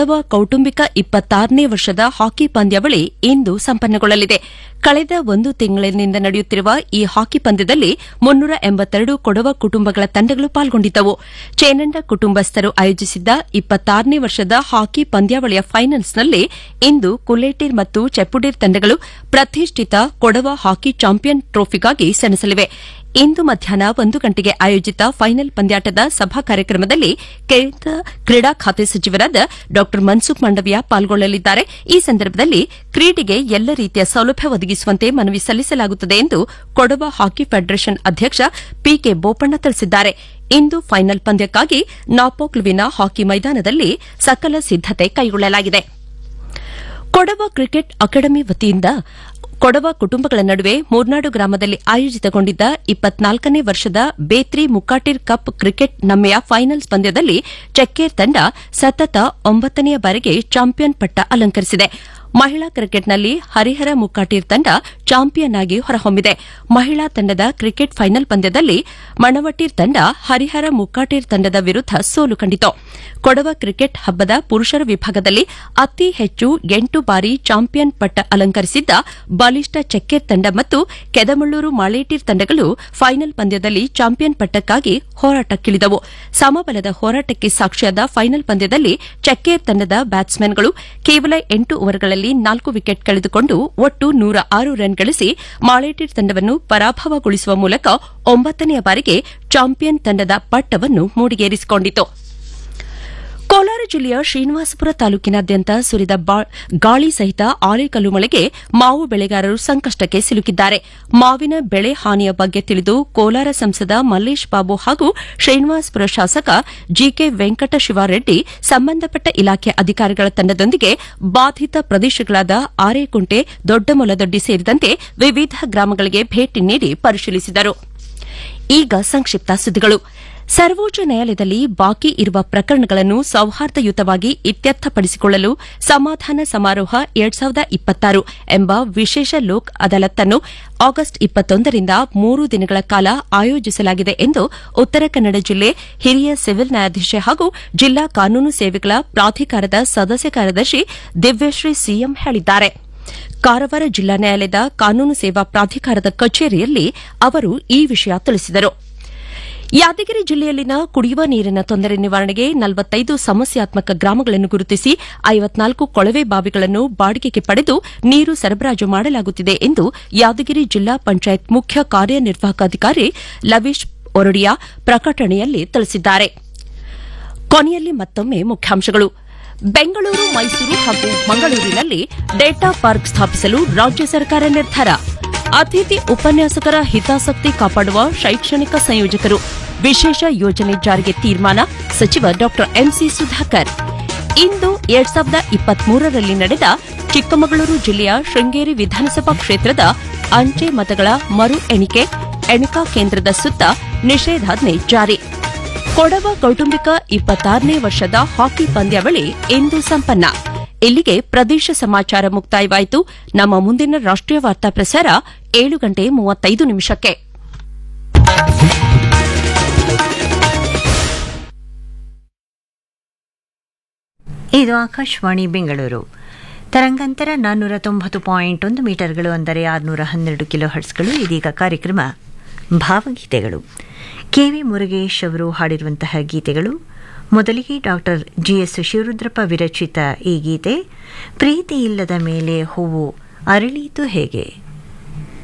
ಕೊಡವ ಕೌಟುಂಬಿಕ ಇಪ್ಪತ್ತಾರನೇ ವರ್ಷದ ಹಾಕಿ ಪಂದ್ಯಾವಳಿ ಇಂದು ಸಂಪನ್ನಗೊಳ್ಳಲಿದೆ ಕಳೆದ ಒಂದು ತಿಂಗಳಿನಿಂದ ನಡೆಯುತ್ತಿರುವ ಈ ಹಾಕಿ ಪಂದ್ಯದಲ್ಲಿ ಮುನ್ನೂರ ಎಂಬತ್ತೆರಡು ಕೊಡವ ಕುಟುಂಬಗಳ ತಂಡಗಳು ಪಾಲ್ಗೊಂಡಿದ್ದವು ಚೇನಂಡ ಕುಟುಂಬಸ್ಥರು ಆಯೋಜಿಸಿದ್ದ ಇಪ್ಪತ್ತಾರನೇ ವರ್ಷದ ಹಾಕಿ ಪಂದ್ಯಾವಳಿಯ ಫೈನಲ್ಸ್ನಲ್ಲಿ ಇಂದು ಕುಲೇಟಿರ್ ಮತ್ತು ಚೆಪ್ಪುಡೇರ್ ತಂಡಗಳು ಪ್ರತಿಷ್ಠಿತ ಕೊಡವ ಹಾಕಿ ಚಾಂಪಿಯನ್ ಟ್ರೋಫಿಗಾಗಿ ಸೆಣಸಲಿವೆ ಇಂದು ಮಧ್ಯಾಹ್ನ ಒಂದು ಗಂಟೆಗೆ ಆಯೋಜಿತ ಫೈನಲ್ ಪಂದ್ಯಾಟದ ಸಭಾ ಕಾರ್ಯಕ್ರಮದಲ್ಲಿ ಕೇಂದ್ರ ಕ್ರೀಡಾ ಖಾತೆ ಸಚಿವರಾದ ಡಾ ಮನ್ಸುಖ್ ಮಂಡವಿಯಾ ಪಾಲ್ಗೊಳ್ಳಲಿದ್ದಾರೆ ಈ ಸಂದರ್ಭದಲ್ಲಿ ಕ್ರೀಡೆಗೆ ಎಲ್ಲ ರೀತಿಯ ಸೌಲಭ್ಯ ಒದಗಿಸುವಂತೆ ಮನವಿ ಸಲ್ಲಿಸಲಾಗುತ್ತದೆ ಎಂದು ಕೊಡವ ಹಾಕಿ ಫೆಡರೇಷನ್ ಅಧ್ಯಕ್ಷ ಪಿಕೆ ಬೋಪಣ್ಣ ತಿಳಿಸಿದ್ದಾರೆ ಇಂದು ಫೈನಲ್ ಪಂದ್ಯಕ್ಕಾಗಿ ನಾಪೋಕ್ಲುವಿನ ಹಾಕಿ ಮೈದಾನದಲ್ಲಿ ಸಕಲ ಸಿದ್ದತೆ ಕೈಗೊಳ್ಳಲಾಗಿದೆ ಕೊಡವ ಕ್ರಿಕೆಟ್ ಅಕಾಡೆಮಿ ವತಿಯಿಂದ ಕೊಡವ ಕುಟುಂಬಗಳ ನಡುವೆ ಮೂರ್ನಾಡು ಗ್ರಾಮದಲ್ಲಿ ಆಯೋಜಿತಗೊಂಡಿದ್ದ ಇಪ್ಪತ್ನಾಲ್ಕನೇ ವರ್ಷದ ಬೇತ್ರಿ ಮುಕ್ಕಾಟಿರ್ ಕಪ್ ಕ್ರಿಕೆಟ್ ನಮ್ಮೆಯ ಫೈನಲ್ಸ್ ಪಂದ್ಯದಲ್ಲಿ ಚೆಕ್ಕೇರ್ ತಂಡ ಸತತ ಒಂಬತ್ತನೆಯ ಬಾರಿಗೆ ಚಾಂಪಿಯನ್ ಪಟ್ಟ ಅಲಂಕರಿಸಿದೆ ಮಹಿಳಾ ಕ್ರಿಕೆಟ್ನಲ್ಲಿ ಹರಿಹರ ಮುಕ್ಕಾಟೀರ್ ತಂಡ ಚಾಂಪಿಯನ್ ಆಗಿ ಹೊರಹೊಮ್ಮಿದೆ ಮಹಿಳಾ ತಂಡದ ಕ್ರಿಕೆಟ್ ಫೈನಲ್ ಪಂದ್ಯದಲ್ಲಿ ಮಣವಟೀರ್ ತಂಡ ಹರಿಹರ ಮುಕ್ಕಾಟೀರ್ ತಂಡದ ವಿರುದ್ದ ಸೋಲು ಕಂಡಿತು ಕೊಡವ ಕ್ರಿಕೆಟ್ ಹಬ್ಬದ ಪುರುಷರ ವಿಭಾಗದಲ್ಲಿ ಅತಿ ಹೆಚ್ಚು ಎಂಟು ಬಾರಿ ಚಾಂಪಿಯನ್ ಪಟ್ಟ ಅಲಂಕರಿಸಿದ್ದ ಬಲಿಷ್ಠ ಚೆಕ್ಕೇರ್ ತಂಡ ಮತ್ತು ಕೆದಮಳ್ಳೂರು ಮಾಳೇಟೀರ್ ತಂಡಗಳು ಫೈನಲ್ ಪಂದ್ಯದಲ್ಲಿ ಚಾಂಪಿಯನ್ ಪಟ್ಟಕ್ಕಾಗಿ ಹೋರಾಟಕ್ಕಿಳಿದವು ಸಮಬಲದ ಹೋರಾಟಕ್ಕೆ ಸಾಕ್ಷಿಯಾದ ಫೈನಲ್ ಪಂದ್ಯದಲ್ಲಿ ಚೆಕ್ಕೇರ್ ತಂಡದ ಬ್ಯಾಟ್ಸ್ಮನ್ಗಳು ಕೇವಲ ಎಂಟು ಓವರ್ಗಳಲ್ಲಿ ನಾಲ್ಕು ವಿಕೆಟ್ ಕಳೆದುಕೊಂಡು ಒಟ್ಟು ನೂರ ಆರು ರನ್ ಗಳಿಸಿ ಮಾಳೇಟೀರ್ ತಂಡವನ್ನು ಪರಾಭವಗೊಳಿಸುವ ಮೂಲಕ ಒಂಬತ್ತನೆಯ ಬಾರಿಗೆ ಚಾಂಪಿಯನ್ ತಂಡದ ಪಟ್ಟವನ್ನು ಮೂಡಿಗೇರಿಸಿಕೊಂಡಿತು ಕೋಲಾರ ಜಿಲ್ಲೆಯ ಶ್ರೀನಿವಾಸಪುರ ತಾಲೂಕಿನಾದ್ಯಂತ ಸುರಿದ ಗಾಳಿ ಸಹಿತ ಆಲಿಕಲ್ಲು ಮಳೆಗೆ ಮಾವು ಬೆಳೆಗಾರರು ಸಂಕಷ್ಟಕ್ಕೆ ಸಿಲುಕಿದ್ದಾರೆ ಮಾವಿನ ಬೆಳೆ ಹಾನಿಯ ಬಗ್ಗೆ ತಿಳಿದು ಕೋಲಾರ ಸಂಸದ ಮಲ್ಲೇಶ್ ಬಾಬು ಹಾಗೂ ಶ್ರೀನಿವಾಸಪುರ ಶಾಸಕ ಜಿಕೆ ವೆಂಕಟ ಶಿವಾರೆಡ್ಡಿ ಸಂಬಂಧಪಟ್ಟ ಇಲಾಖೆ ಅಧಿಕಾರಿಗಳ ತಂಡದೊಂದಿಗೆ ಬಾಧಿತ ಪ್ರದೇಶಗಳಾದ ಆರೇಕುಂಟೆ ದೊಡ್ಡಮೊಲದೊಡ್ಡಿ ಸೇರಿದಂತೆ ವಿವಿಧ ಗ್ರಾಮಗಳಿಗೆ ಭೇಟಿ ನೀಡಿ ಪರಿಶೀಲಿಸಿದರು ಈಗ ಸಂಕ್ಷಿಪ್ತ ಸುದ್ದಿಗಳು ಸರ್ವೋಚ್ಚ ನ್ಯಾಯಾಲಯದಲ್ಲಿ ಬಾಕಿ ಇರುವ ಪ್ರಕರಣಗಳನ್ನು ಸೌಹಾರ್ದಯುತವಾಗಿ ಇತ್ಯರ್ಥಪಡಿಸಿಕೊಳ್ಳಲು ಸಮಾಧಾನ ಸಮಾರೋಹ ಎರಡ್ ಸಾವಿರದ ಇಪ್ಪತ್ತಾರು ಎಂಬ ವಿಶೇಷ ಲೋಕ್ ಅದಾಲತ್ನ್ನು ಆಗಸ್ಟ್ ಇಪ್ಪತ್ತೊಂದರಿಂದ ಮೂರು ದಿನಗಳ ಕಾಲ ಆಯೋಜಿಸಲಾಗಿದೆ ಎಂದು ಉತ್ತರ ಕನ್ನಡ ಜಿಲ್ಲೆ ಹಿರಿಯ ಸಿವಿಲ್ ನ್ಯಾಯಾಧೀಶೆ ಹಾಗೂ ಜಿಲ್ಲಾ ಕಾನೂನು ಸೇವೆಗಳ ಪ್ರಾಧಿಕಾರದ ಸದಸ್ಯ ಕಾರ್ಯದರ್ಶಿ ದಿವ್ಯಶ್ರೀ ಸಿಎಂ ಹೇಳಿದ್ದಾರೆ ಕಾರವಾರ ಜಿಲ್ಲಾ ನ್ಯಾಯಾಲಯದ ಕಾನೂನು ಸೇವಾ ಪ್ರಾಧಿಕಾರದ ಕಚೇರಿಯಲ್ಲಿ ಅವರು ಈ ವಿಷಯ ತಿಳಿಸಿದರು ಯಾದಗಿರಿ ಜಿಲ್ಲೆಯಲ್ಲಿನ ಕುಡಿಯುವ ನೀರಿನ ತೊಂದರೆ ನಿವಾರಣೆಗೆ ನಲವತ್ತೈದು ಸಮಸ್ಯಾತ್ಮಕ ಗ್ರಾಮಗಳನ್ನು ಗುರುತಿಸಿ ಐವತ್ನಾಲ್ಕು ಕೊಳವೆ ಬಾವಿಗಳನ್ನು ಬಾಡಿಗೆಗೆ ಪಡೆದು ನೀರು ಸರಬರಾಜು ಮಾಡಲಾಗುತ್ತಿದೆ ಎಂದು ಯಾದಗಿರಿ ಜಿಲ್ಲಾ ಪಂಚಾಯತ್ ಮುಖ್ಯ ಕಾರ್ಯನಿರ್ವಾಹಕ ಅಧಿಕಾರಿ ಲವೀಶ್ ಒರಡಿಯಾ ಪ್ರಕಟಣೆಯಲ್ಲಿ ತಿಳಿಸಿದ್ದಾರೆ ಕೊನೆಯಲ್ಲಿ ಮತ್ತೊಮ್ಮೆ ಮುಖ್ಯಾಂಶಗಳು ಬೆಂಗಳೂರು ಮೈಸೂರು ಹಾಗೂ ಮಂಗಳೂರಿನಲ್ಲಿ ಡೇಟಾ ಪಾರ್ಕ್ ಸ್ಥಾಪಿಸಲು ರಾಜ್ಯ ಸರ್ಕಾರ ನಿರ್ಧಾರ ಅತಿಥಿ ಉಪನ್ಯಾಸಕರ ಹಿತಾಸಕ್ತಿ ಕಾಪಾಡುವ ಶೈಕ್ಷಣಿಕ ಸಂಯೋಜಕರು ವಿಶೇಷ ಯೋಜನೆ ಜಾರಿಗೆ ತೀರ್ಮಾನ ಸಚಿವ ಡಾ ಎಂಸಿ ಸುಧಾಕರ್ ಇಂದು ಎರಡ್ ಸಾವಿರದ ಇಪ್ಪತ್ಮೂರರಲ್ಲಿ ನಡೆದ ಚಿಕ್ಕಮಗಳೂರು ಜಿಲ್ಲೆಯ ಶೃಂಗೇರಿ ವಿಧಾನಸಭಾ ಕ್ಷೇತ್ರದ ಅಂಚೆ ಮತಗಳ ಮರು ಎಣಿಕೆ ಎಣಿಕಾ ಕೇಂದ್ರದ ಸುತ್ತ ನಿಷೇಧಾಜ್ಞೆ ಜಾರಿ ಕೊಡವ ಕೌಟುಂಬಿಕ ಇಪ್ಪತ್ತಾರನೇ ವರ್ಷದ ಹಾಕಿ ಪಂದ್ಯಾವಳಿ ಇಂದು ಸಂಪನ್ನ ಇಲ್ಲಿಗೆ ಪ್ರದೇಶ ಸಮಾಚಾರ ಮುಕ್ತಾಯವಾಯಿತು ನಮ್ಮ ಮುಂದಿನ ರಾಷ್ಟೀಯ ವಾರ್ತಾ ಪ್ರಸಾರ ಏಳು ಗಂಟೆ ಮೂವತ್ತೈದು ನಿಮಿಷಕ್ಕೆ ಇದು ಆಕಾಶವಾಣಿ ಬೆಂಗಳೂರು ತರಂಗಾಂತರ ನಾನ್ನೂರ ತೊಂಬತ್ತು ಪಾಯಿಂಟ್ ಒಂದು ಮೀಟರ್ಗಳು ಅಂದರೆ ಆರುನೂರ ಹನ್ನೆರಡು ಕಿಲೋ ಹರ್ಟ್ಸ್ಗಳು ಇದೀಗ ಕಾರ್ಯಕ್ರಮ ಭಾವಗೀತೆಗಳು ಕೆ ವಿ ಮುರುಗೇಶ್ ಅವರು ಹಾಡಿರುವಂತಹ ಗೀತೆಗಳು ಮೊದಲಿಗೆ ಡಾಕ್ಟರ್ ಜಿ ಎಸ್ ಶಿವರುದ್ರಪ್ಪ ವಿರಚಿತ ಈ ಗೀತೆ ಪ್ರೀತಿ ಇಲ್ಲದ ಮೇಲೆ ಹೂವು ಅರಳೀತು ಹೇಗೆ